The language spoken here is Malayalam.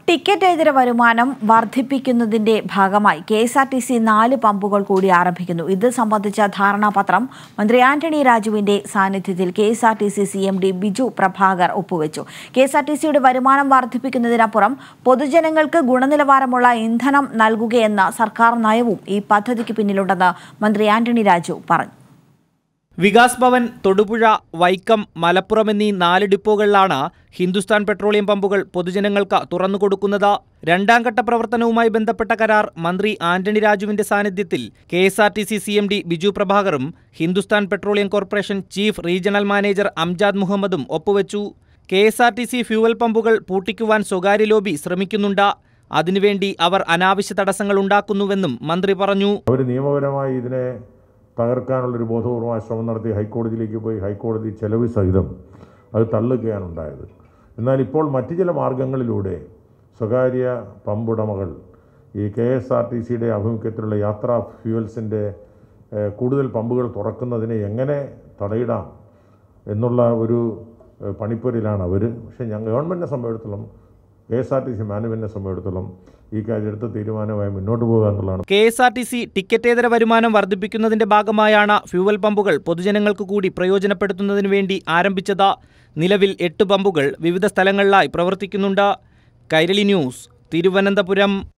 ടിക്കറ്റ് ഇതര വരുമാനം വർദ്ധിപ്പിക്കുന്നതിന്റെ ഭാഗമായി K S R T C നാല് പമ്പുകൾ കൂടി ആരംഭിക്കുന്നു ഇത് സംബന്ധിച്ച ധാരണാപത്രം മന്ത്രി ആന്റണി രാജുവിന്റെ സാന്നിധ്യത്തിൽ K S R T C C M D Biju Prabhakar ഒപ്പുവെച്ചു കെ എസ് ആർ ടി സിയുടെ വരുമാനം വർദ്ധിപ്പിക്കുന്നതിനപ്പുറം പൊതുജനങ്ങൾക്ക് ഗുണനിലവാരമുള്ള ഇന്ധനം നൽകുകയെന്ന സർക്കാർ നയവും ഈ പദ്ധതിക്ക് പിന്നിലുണ്ടെന്ന് മന്ത്രി ആന്റണി രാജു പറഞ്ഞു വികാസ് ഭവൻ തൊടുപുഴ വൈക്കം മലപ്പുറം എന്നീ നാല് ഡിപ്പോകളിലാണ് ഹിന്ദുസ്ഥാൻ പെട്രോളിയം പമ്പുകൾ പൊതുജനങ്ങൾക്ക് തുറന്നുകൊടുക്കുന്നത് രണ്ടാം ഘട്ട പ്രവർത്തനവുമായി ബന്ധപ്പെട്ട കരാർ മന്ത്രി ആന്റണി രാജുവിന്റെ സാന്നിധ്യത്തിൽ K S R T C C M D Biju പ്രഭാകറും Hindustan petroleum corporation chief regional manager Amjad മുഹമ്മദും ഒപ്പുവെച്ചു K S R T C fuel പമ്പുകൾ പൂട്ടിക്കുവാൻ സ്വകാര്യ ലോബി ശ്രമിക്കുന്നുണ്ട് അതിനുവേണ്ടി അവർ അനാവശ്യ തടസ്സങ്ങൾ ഉണ്ടാക്കുന്നുവെന്നും മന്ത്രി പറഞ്ഞു അവർ നിയമപരമായി ഇതിനെ തകർക്കാനുള്ളൊരു ബോധപൂർവമായ ശ്രമം നടത്തി ഹൈക്കോടതിയിലേക്ക് പോയി ഹൈക്കോടതി ചെലവ് സഹിതം അത് തള്ളുകയാണ് ഉണ്ടായത് എന്നാൽ ഇപ്പോൾ മറ്റു ചില മാർഗങ്ങളിലൂടെ സ്വകാര്യ പമ്പുടമകൾ ഈ കെ എസ് ആർ ടി സിയുടെ ആഭിമുഖ്യത്തിലുള്ള യാത്രാ ഫ്യൂവൽസിൻ്റെ ഏഹ്, കൂടുതൽ പമ്പുകൾ തുറക്കുന്നതിനെ എങ്ങനെ തടയിടാം എന്നുള്ള ഒരു ഏഹ്, പണിപ്പുരയിലാണ് അവർ പക്ഷേ ഞങ്ങൾ ഗവൺമെൻറ്റിനെ സംബന്ധിച്ചിടത്തോളം K S R T C മാനേജ്മെൻറ്റിനെ സംബന്ധിച്ചിടത്തോളം ഈ കാര്യം എടുത്ത തീരുമാനമായി മുന്നോട്ട് പോകുക എന്നുള്ളതാണ് K S R T C ടിക്കറ്റേതര വരുമാനം വർദ്ധിപ്പിക്കുന്നതിന്റെ ഭാഗമായാണ് ഫ്യൂവൽ പമ്പുകൾ പൊതുജനങ്ങൾക്ക് കൂടി പ്രയോജനപ്പെടുത്തുന്നതിന് വേണ്ടി ആരംഭിച്ചത് നിലവിൽ എട്ട് പമ്പുകൾ വിവിധ സ്ഥലങ്ങളിലായി പ്രവർത്തിക്കുന്നുണ്ട് കൈരളി ന്യൂസ് തിരുവനന്തപുരം